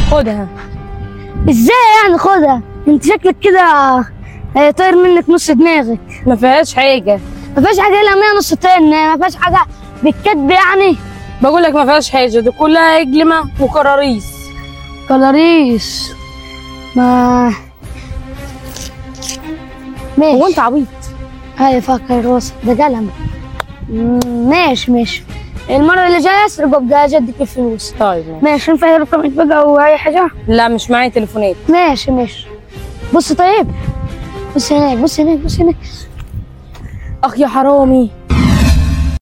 خدها ازاي يعني خدها انت شكلك كده آه، طاير منك نص دماغك ما فيهاش حاجه ما فيهاش حاجه الا 100 نص طن ما فيهاش حاجه بالكتب يعني بقول لك ما فيهاش حاجه دي كلها اجلمه وكراريس كلاريس ما ماشي هو انت عبيط هاي فكر وسط ده قلم مم، ماشي ماشي المرة اللي جاية اسرق وابقى اجدك الفلوس طيب ماشي. ماشي ينفع رقمك بقى او اي حاجة لا مش معايا تليفونات ماشي ماشي بص طيب بص هناك بص هناك بص هناك اخ يا حرامي